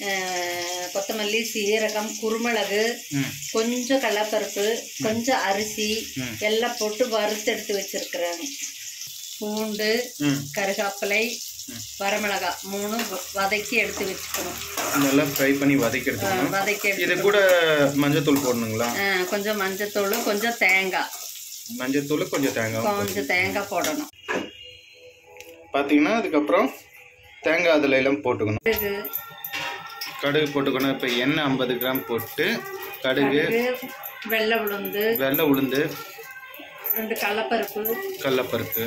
அஹ், கொத்தமல்லி சீரகம் குருமிளகு ம் கொஞ்சம் கடலப்பருப்பு கொஞ்சம் அரிசி ம். எல்லாம் போட்டு வறுத்தெடுத்து வச்சிருக்கிறேன் பூண்டு ம் கருகாப்பிலை வரமிளகாய் மூணு வ- வதக்கி எடுத்து வச்சுக்கணும் நல்லா ஃப்ரை பண்ணி வதக்கி அஹ், எடுத்துக்கணும் வதக்கி எடுத்து இது கூட மஞ்சத்தூள் போடணுங்களா அஹ், கொஞ்சம் மஞ்சத்தூள் கொஞ்சம் தேங்காய் மஞ்சத்தூள் கொஞ்சம் தேங்காய் கொஞ்சம் தேங்காய் போடணும் பார்த்தீங்கன்னா அதுக்கப்புறம் தேங்காய் அதில் எல்லாம் போட்டுக்கணும் கடுகு கடுகு போட்டுக்கணும் இப்போ எண்ணெய் ஐம்பது கிராம் போட்டு கடுகு கடுகு வெள்ளை உளுந்து வெள்ளை உளுந்து ரெண்டு கடலப்பருப்பு கடலப்பருப்பு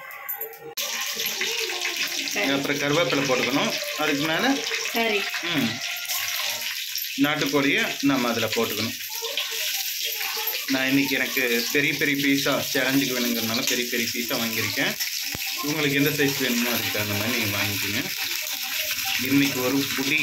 அப்புறம் கருவேப்பிலை போட்டுக்கணும் அதுக்கு மேலே கறி ம் நாட்டுக்கோழியை நம்ம அதில் போட்டுக்கணும் நான் இன்னைக்கு எனக்கு பெரிய பெரிய பீஸாக சேலஞ்சுக்கு வேணுங்கிறதுனால பெரிய பெரிய பீஸாக வாங்கியிருக்கேன் உங்களுக்கு எந்த சைஸ் வேணுமோ அதுக்கு தகுந்த மாதிரி நீங்கள் வாங்கிக்கோங்க இன்னைக்கு ஒரு புடி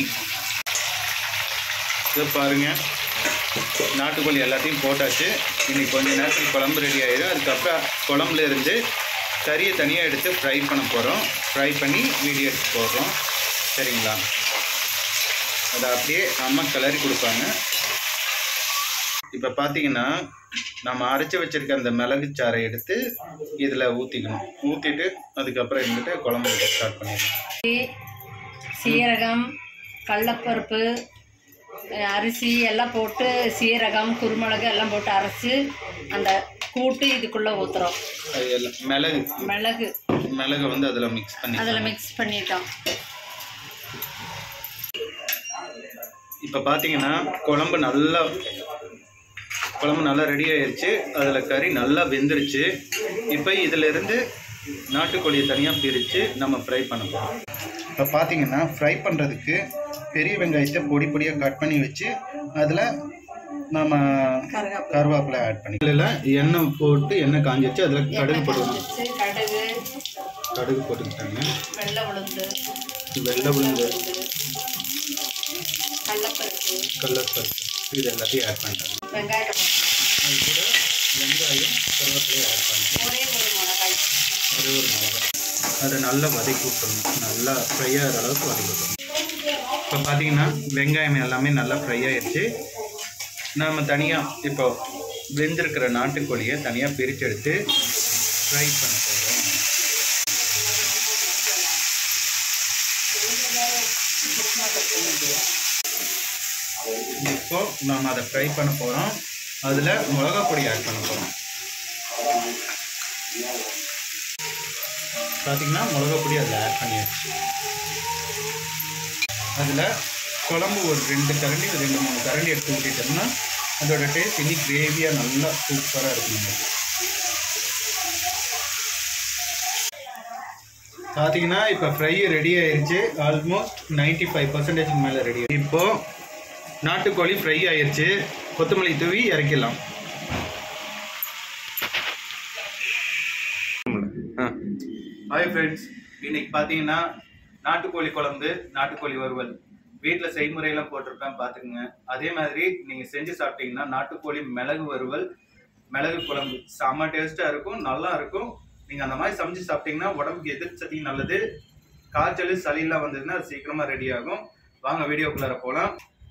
இதை பாருங்க நாட்டுக்கோழி எல்லாத்தையும் போட்டாச்சு இன்னைக்கு கொஞ்ச நேரத்துக்கு குழம்பு ரெடி ஆயிடும் அதுக்கப்புறம் குழம்புல இருந்து கறியை தனியாக எடுத்து ஃப்ரை பண்ண போகிறோம் ஃப்ரை பண்ணி வீடியோ எடுத்து போடுறோம் சரிங்களா அதை அப்படியே அம்மா கிளறி கொடுப்பாங்க இப்போ பார்த்தீங்கன்னா நம்ம அரைச்சி வச்சிருக்க அந்த மிளகு சாறை எடுத்து இதில் ஊற்றிக்கணும் ஊற்றிட்டு அதுக்கப்புறம் இருந்துட்டு குழம்பு வைக்க ஸ்டார்ட் பண்ணிடலாம் சீரகம் கடலப்பருப்பு அஹ், அரிசி எல்லாம் போட்டு சீரகம் குருமிளகு எல்லாம் போட்டு அரைச்சி அந்த கூட்டு இதுக்குள்ளே ஊற்றுறோம் அது எல்லாம் மிளகு மிளகு மிளகை வந்து அதில் மிக்ஸ் பண்ணி அதில் மிக்ஸ் பண்ணிட்டோம் இப்போ பார்த்தீங்கன்னா குழம்பு நல்லா குழம்பு நல்லா ரெடி ஆயிருச்சு அதில் கறி நல்லா வெந்துருச்சு இப்போ இதிலிருந்து நாட்டுக்கோழியை தனியாக பிரித்து நம்ம ஃப்ரை பண்ண போகிறோம் இப்போ பார்த்தீங்கன்னா ஃப்ரை பண்ணுறதுக்கு பெரிய வெங்காயத்தை பொடி பொடியாக கட் பண்ணி வச்சு அதில் நம்ம கருகாப்பிலை கருவேப்பிலை ஆட் பண்ணி இதில் எண்ணெய் போட்டு எண்ணெய் காஞ்சிச்சு அதில் கடுகு போட்டுக்கணும் வச்சு கடுகு கடுகு போட்டுக்கிட்டாங்க வெள்ளை உளுந்து வெள்ளை உளுந்து கடலப்பருப்பு கடலப்பருப்பு இது எல்லாத்தையும் ஆட் பண்ணிட்டாங்க வெங்காயம் அது கூட வெங்காயம் கருவேப்பிலையை ஆட் பண்ணிட்டாங்க ஒரே ஒரு மிளகாய் ஒரே ஒரு மிளகாய் அதை நல்லா வதக்கி விட்டுறணும் நல்லா ஃப்ரை ஆகிற அளவுக்கு வதக்கி விட்டுறணும் இப்போ பார்த்தீங்கன்னா வெங்காயம் எல்லாமே நல்லா ஃப்ரை ஆயிடுச்சு நாம் தனியாக இப்போ வெந்திருக்கிற நாட்டுக்கோழியை தனியாக பிரித்து எடுத்து ஃப்ரை பண்ண போகிறோம் இப்போ நாம் அதை ஃப்ரை பண்ண போகிறோம் அதில் மிளகா பொடி ஆட் பண்ண போகிறோம் பார்த்தீங்கன்னா மிளகா பொடி அதில் ஆட் பண்ணியாச்சு அதில் குழம்பு ஒரு ரெண்டு கரண்டி ஒரு ரெண்டு மூணு கரண்டி எடுத்து ஊற்றிட்டோம்னா அதோட டேஸ்ட் இன்னி கிரேவியாக நல்லா சூப்பராக இருக்கும் நமக்கு பார்த்தீங்கன்னா இப்போ ஃப்ரை ரெடி ஆயிருச்சு ஆல்மோஸ்ட் நைன்டி ஃபைவ் பர்சன்டேஜ் மேலே ரெடி இப்போ நாட்டுக்கோழி ஃப்ரை ஆயிருச்சு கொத்தமல்லி தூவி இறக்கிடலாம் ஹாய் ஃப்ரெண்ட்ஸ் இன்னைக்கு பார்த்தீங்கன்னா நாட்டுக்கோழி குழம்பு நாட்டுக்கோழி வறுவல் வீட்டில் செய்முறையெல்லாம் போட்டிருப்பேன் பார்த்துக்குங்க அதே மாதிரி நீங்கள் செஞ்சு சாப்பிட்டீங்கன்னா நாட்டுக்கோழி மிளகு வறுவல் மிளகு குழம்பு செம்ம டேஸ்ட்டாக இருக்கும் நல்லா இருக்கும் நீங்கள் அந்த மாதிரி சமைச்சு சாப்பிட்டீங்கன்னா உடம்புக்கு எதிர்ப்பு சக்தி நல்லது காய்ச்சல் சளியெல்லாம் வந்ததுன்னா அது சீக்கிரமாக ரெடி ஆகும் வாங்க வீடியோக்குள்ளார போகலாம்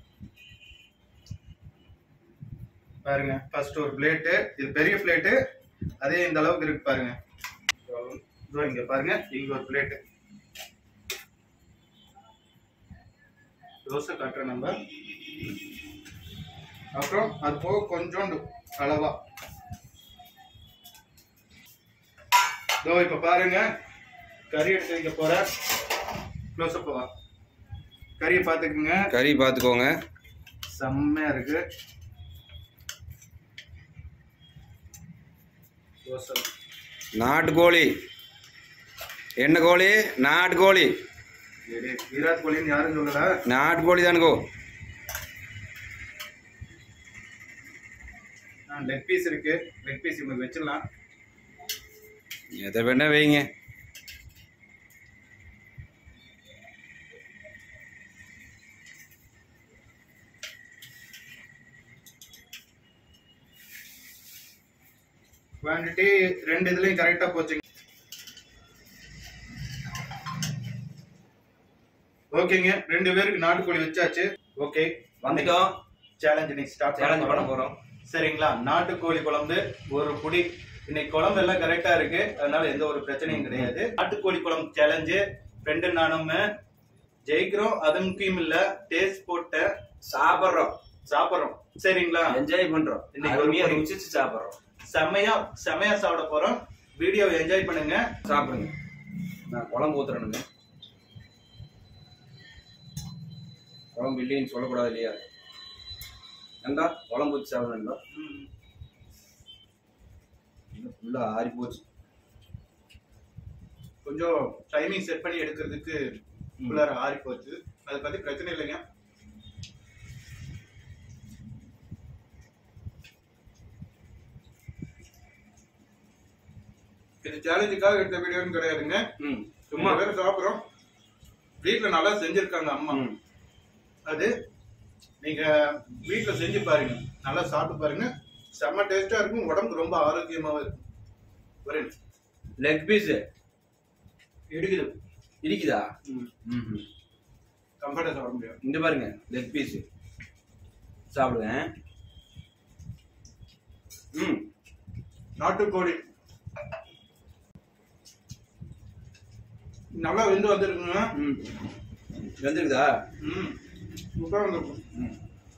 பாருங்க ஃபர்ஸ்ட் ஒரு பிளேட்டு இது பெரிய பிளேட்டு அதே இந்த அளவுக்கு இருக்கு பாருங்க இதோ இங்க பாருங்க இங்க ஒரு பிளேட்டு தோசை காட்டுறேன் நம்ம அப்புறம் அது போக கொஞ்சோண்டு அளவா இதோ இப்ப பாருங்க கறி எடுத்து வைக்க போற க்ளோஸ் அப் வா கறியை பார்த்துக்குங்க கறி பார்த்துக்கோங்க செம்மையா இருக்கு தோசை நாட்டுக்கோழி என்ன கோழி நாட்டுக்கோழி சரி, விராட் கோலின்னு யாரும் சொல்லல நாட்டுக்கோழி தானுக்கோ லெக் பீஸ் இருக்கு லெக் பீஸ் உங்களுக்கு வச்சிடலாம் எதை வேணா வைங்க குவான்டிட்டி ரெண்டு இதுலயும் கரெக்டா போச்சுங்க ஓகேங்க ரெண்டு பேருக்கு நாட்டுக்கோழி வச்சாச்சு ஓகே வந்துட்டோம் சேலஞ்ச் இன்னைக்கு ஸ்டார்ட் சேலஞ்ச் பண்ண போறோம் சரிங்களா நாட்டுக்கோழி குழம்பு ஒரு புடி இன்னைக்கு குழம்பு எல்லாம் கரெக்டா இருக்கு அதனால எந்த ஒரு பிரச்சனையும் கிடையாது நாட்டுக்கோழி குழம்பு சேலஞ்சு ஃப்ரெண்டு நானும் ஜெயிக்கிறோம் அது முக்கியம் இல்ல டேஸ்ட் போட்ட சாப்பிடுறோம் சாப்பிடுறோம் சரிங்களா என்ஜாய் பண்றோம் இன்னைக்கு ஒரு அருமையா பொடி. ருசிச்சு சாப்பிடுறோம் செமையா செமையா சாப்பிட போறோம் வீடியோ என்ஜாய் பண்ணுங்க சாப்பிடுங்க நான் குழம்பு ஊத்துறேனுங்க குழம்பு இல்லைன்னு சொல்லக்கூடாது இல்லையா ஏண்டா குழம்பு ஊற்றி சாப்பிடுறேன்டா ஃபுல்லா ஆறி போச்சு கொஞ்சம் டைமிங் செட் பண்ணி எடுக்கிறதுக்கு உள்ளார ஆறி போச்சு அதை பத்தி பிரச்சனை இல்லைங்க இது சேலஞ்சுக்காக எடுத்த வீடியோன்னு கிடையாதுங்க ம் சும்மா பேர் சாப்பிடுறோம் வீட்ல நல்லா செஞ்சிருக்காங்க அம்மா ம். அது நீங்க வீட்ல செஞ்சு பாருங்க நல்லா சாப்பிட்டு பாருங்க செம்ம டேஸ்டா இருக்கும் உடம்புக்கு ரொம்ப ஆரோக்கியமாவும் இருக்கும் வரேன் லெக் பீஸ் இடிக்குது இருக்குதா ம். ம் கம்ஃபர்டா சாப்பிட முடியாது இந்த பாருங்க லெக் பீஸ் சாப்பிடுவேன் ம் நாட்டுக்கோழி நல்லா வெந்து வந்திருக்குங்க ம் வெந்திருக்குதா ம் சூப்பரா வந்திருக்கும் ம்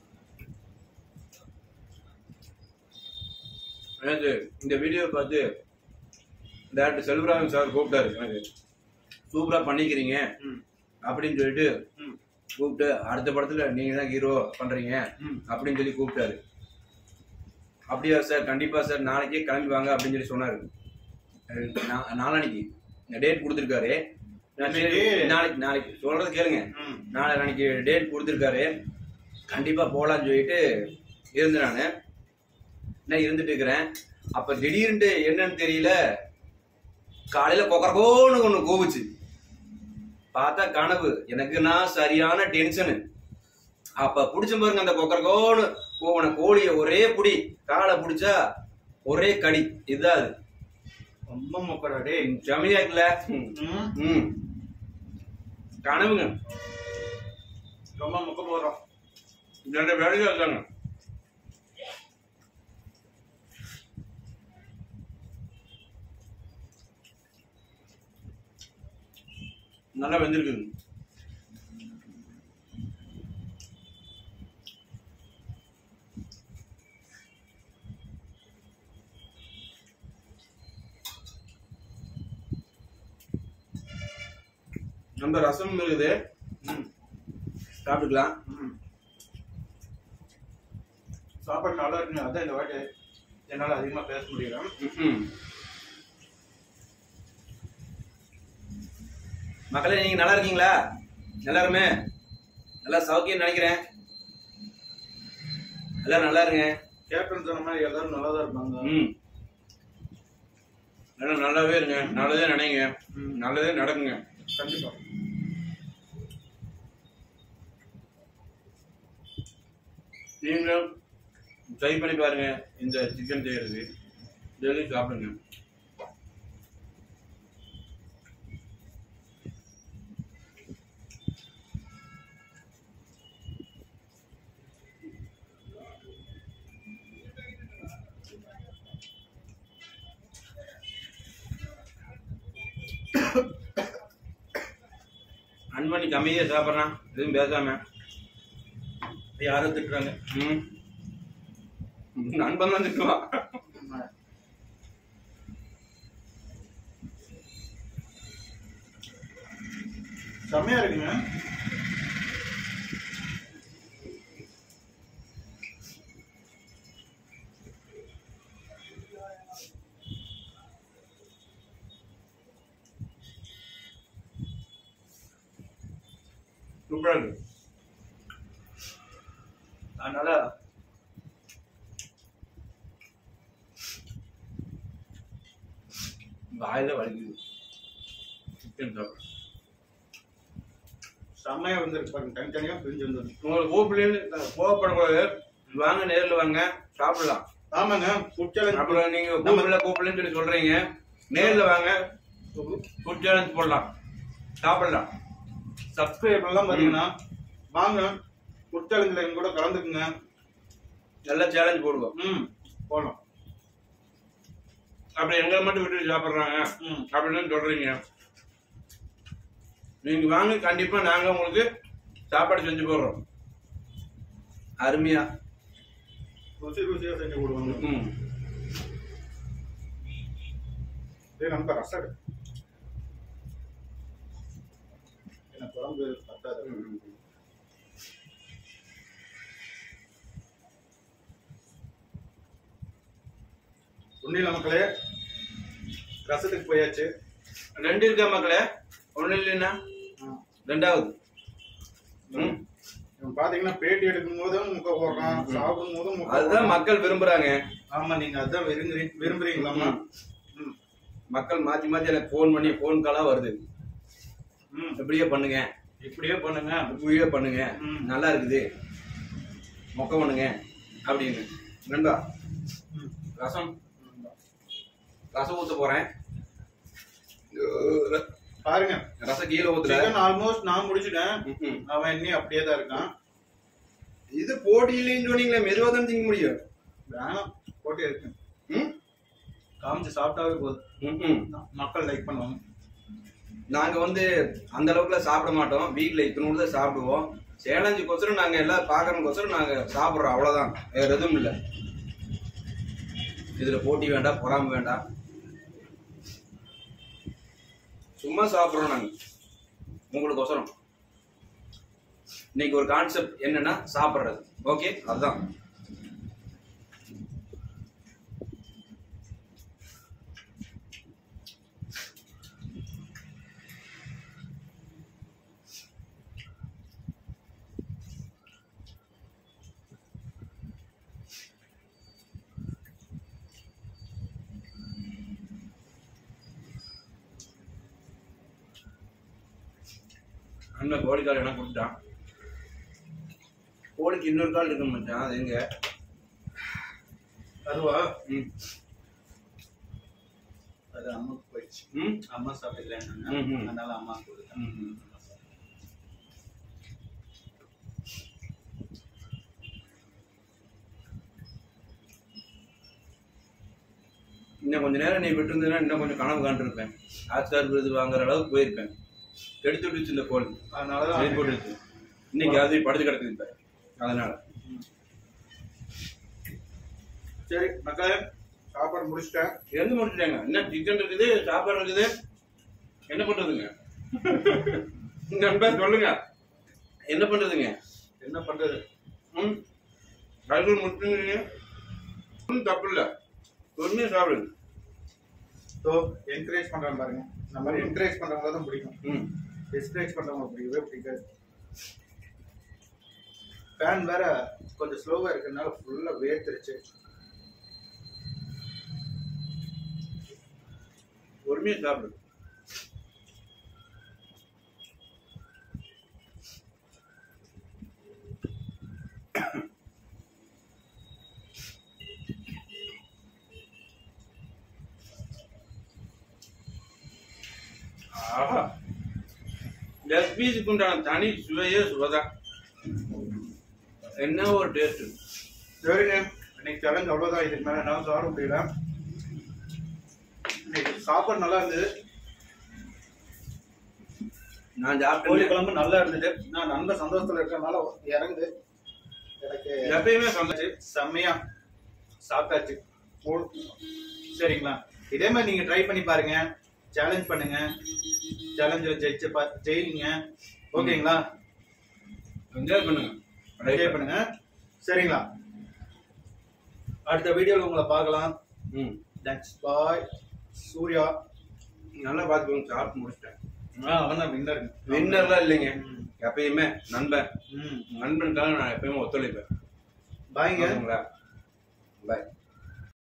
எனக்கு இந்த வீடியோ பார்த்து டேரக்டர் செல்வராஜன் சார் கூப்பிட்டாரு எனக்கு சூப்பரா பண்ணிக்கிறீங்க ம் அப்படின்னு சொல்லிட்டு ம் கூப்பிட்டு அடுத்த படத்துல நீங்க தான் ஹீரோ பண்றீங்க ம் அப்படின்னு சொல்லி கூப்பிட்டாரு அப்படியா சார் கண்டிப்பா சார் நாளைக்கே கிளம்பி வாங்க அப்படின்னு சொல்லி சொன்னாரு அஹ் நா- நாளான்னைக்கு டேட் கொடுத்துருக்காரு நான் சரி, இன்னைக்கு? நாளைக்கு நாளைக்கு சொல்றது கேளுங்க ம் நாளை நாளைக்கு டேட் கொடுத்துருக்காரு கண்டிப்பா போலான்னு சொல்லிட்டு இருந்தேன் நான் நான் இருந்துட்டு இருக்கிறேன் அப்ப திடீர்னு என்னன்னு தெரியல காலையில கொக்கரகோன்னு ஒண்ணு கோவிச்சு பார்த்தா கனவு எனக்கு நான் சரியான டென்ஷனு அப்ப புடிச்ச பாருங்க அந்த கொக்கரகோன்னு போன கோழிய ஒரே புடி காலை புடிச்சா ஒரே கடி இதுதான் அது ரொம்ப மொக்கடா டேய் செமையா இருக்குல்ல ம். ம் ம் கனவுங்க ரொம்ப மொக்க போறோம் ரெண்டு வேலையும் இருக்காங்க நல்லா வெந்திருக்குது நம்ம ரசம் இருக்குது ம் சாப்பிட்டுக்கலாம் ம் சாப்பாடு நல்லா இருக்குங்க அதான் இந்த வாட்டி என்னால அதிகமா பேச முடியல ம்ம். மக்களே நீங்க நல்லா இருக்கீங்களா எல்லாருமே நல்லா சௌக்கியம் நினைக்கிறேன் எல்லாரும் நல்லா இருங்க கேப்டன் சொன்ன மாதிரி எல்லாரும் நல்லா தான் இருப்பாங்க ம் எல்லாம் நல்லாவே இருங்க நல்லதே நினைங்க ம். நல்லதே நடக்குங்க கண்டிப்பா நீங்களும் ட்ரை பண்ணி பாருங்க இந்த சிக்கன் செய்யறது டெய்லி சாப்பிடுங்க அன்பண்ணி கம்மியா சாப்பிட்றான் எதுவும் பேசாம யாரும் திட்டுறாங்க ம் நண்பன் தான் திட்டுவான் செம்மையா இருக்குங்க சூப்பரா இருக்கு அதனால வாயில வலிக்குது சிக்கன் சாப்பிட செம்மையா வந்திருக்கு பாருங்க தனித்தனியா பிரிஞ்சு வந்துருக்கு உங்களுக்கு கோப்பிலேருந்து கோவப்படக்கூடாது வாங்க நேர்ல வாங்க சாப்பிடலாம் ஆமாங்க ஃபுட் சேலஞ்ச் அப்புறம் நீங்க கூப்பிடல கூப்பிடலன்னு சொல்லி சொல்றீங்க நேர்ல வாங்க ஃபுட் சேலஞ்ச் போடலாம் சாப்பிடலாம் சப்ஸ்கிரைபர் எல்லாம் பாத்தீங்கன்னா வாங்க ஃபுட் சேலஞ்சில் எங்க கூட கலந்துக்குங்க நல்ல சேலஞ்ச் போடுவோம் ம் போகலாம் அப்படி எங்களை மட்டும் விட்டு சாப்பிடுறாங்க ம் அப்படின்னு சொல்றீங்க நீங்க வாங்க கண்டிப்பா நாங்க உங்களுக்கு சாப்பாடு செஞ்சு போடுறோம் அருமையா ருசி ருசியா செஞ்சு கொடுவாங்க ம் இதே நமக்கு ரசம் எடு. எனக்கு குழம்பு பத்தாது உண்மையில மக்களே ரசத்துக்கு போயாச்சு ரெண்டு இருக்கா மக்களே ஒண்ணு இல்லைன்னா ரெண்டாவது ம். இவன் பாத்தீங்கன்னா பேட்டி எடுக்கும் போதும் முக்க போடுறான் சாப்பிடும் போதும் முக்க அதுதான் போடுறான். மக்கள் விரும்புறாங்க ஆமா நீங்க அதான் விரும்புறீங்க விரும்புறீங்களாமா ம். மக்கள் மாத்தி மாத்தி எனக்கு ஃபோன் பண்ணி ஃபோன் காலா வருது ம். இப்படியே பண்ணுங்க இப்படியே பண்ணுங்க இப்படியே பண்ணுங்க ம். நல்லா இருக்குது மொக்க பண்ணுங்க அப்படின்னு நண்பா ம். ரசம் ரசம் ஊத்த போறேன் பாருங்க ரசம் கீழே ஊத்துல சிக்கன் ஆல்மோஸ்ட் நான் முடிச்சிட்டேன் ம்ம். அவன் இன்னும் அப்படியே தான் இருக்கான் இது போட்டி இல்லைன்னு சொன்னீங்களே மெதுவா தான் திங்க முடியும் வேணாம் போட்டு இருக்கு ம்? காமிச்சு சாப்பிட்டாவே போதும் ம்ம். மக்கள் லைக் பண்ணுவாங்க நாங்க வந்து அந்த அளவுக்குல சாப்பிட மாட்டோம் வீட்ல இத்தனோடு தான் சாப்பிடுவோம் சேலஞ்சுக்கோசரம் நாங்க எல்லாம் பாக்குறதுக்கோசரம் நாங்க சாப்பிடுறோம் அவ்வளவுதான் வேற எதுவும் இல்ல இதுல போட்டி வேண்டாம் பொறாம வேண்டாம் சும்மா சாப்பிடுறோம் நாங்க உங்களுக்கோசரம் இன்னைக்கு ஒரு கான்செப்ட் என்னன்னா சாப்பிடுறது ஓகே அதுதான் அண்ணன் கோழிக்கால் எனக்கு கொடுத்தான் கோழிக்கு இன்னொரு கால் இருக்கு மச்சான் அது எங்க அதுவா ம் அது அம்மாக்கு போயிடுச்சு ம் அம்மா சாப்பிடலன்னு ம், ம். அதனால அம்மா கொடுத்தேன் ம், ம். இன்னும் கொஞ்ச நேரம் நீ விட்டுருந்தா இன்னும் கொஞ்சம் கனவு காண்டிருப்பேன் ஆஸ்கார் விருது வாங்குற அளவுக்கு போயிருப்பேன் எடுத்து விட்டுச்சு இந்த கோல் அதனாலதான் வெயில் போட்டுருச்சு இன்னைக்கு அது படுத்து கிடக்குது இப்ப அதனால சரி மக்களே சாப்பாடு முடிச்சிட்டேன் எந்த முடிச்சிட்டாங்க என்ன சிக்கன் இருக்குது சாப்பாடு இருக்குது என்ன பண்றதுங்க நண்பர் சொல்லுங்க என்ன பண்றதுங்க என்ன பண்றது ம் பைபிள் முடிச்சுங்க ஒன்றும் தப்பு இல்லை பொறுமையாக சாப்பிடுங்க ஸோ என்கரேஜ் பண்றேன் பாருங்க இந்த மாதிரி என்கரேஜ் பண்றவங்க தான் பிடிக்கும் ம் டிஸ்கரேஜ் பண்றவங்க பிடிக்கவே பிடிக்காது ஃபேன் வேற கொஞ்சம் ஸ்லோவா இருக்கிறதுனால ஃபுல்லா வேர்த்துருச்சு பொறுமையாக சாப்பிடு ஆஹா லெக் பீஸுக்கு உண்டான தனி சுவையே சுவைதான் என்ன ஒரு டேஸ்ட் சரிங்க இன்னைக்கு சேலஞ்ச் அவ்வளோதான் இதுக்கு மேலே என்னால் சாப்பிட முடியல இன்னைக்கு சாப்பாடு நல்லா இருந்தது நான் கோழி சாப்பிட்டேன் குழம்பு நல்லா இருந்தது நான் நல்ல சந்தோஷத்துல இருக்கறனால இறங்குது எனக்கு எப்பயுமே சொன்னது செம்மையா சாப்பிட்டாச்சு போடு. சரிங்களா இதே மாதிரி நீங்க ட்ரை பண்ணி பாருங்க சேலஞ்ச் பண்ணுங்க சேலஞ்சில் ஜெயிச்சு பா ஜெயிங்க ஓகேங்களா என்ஜாய் பண்ணுங்க என்ஜாய் பண்ணுங்க சரிங்களா அடுத்த வீடியோல உங்களை பார்க்கலாம் ம் தேங்க்ஸ் பாய் சூர்யா நல்லா பார்த்துக்கோங்க சாப்பிட்டு முடிச்சிட்டேன் ஆ அவன் தான் வின்னர் வின்னர்லாம் இல்லைங்க எப்பயுமே நண்பன் ம் நண்பனுக்காக நான் எப்பயுமே ஒத்துழைப்பேன் பாய்ங்க பாய்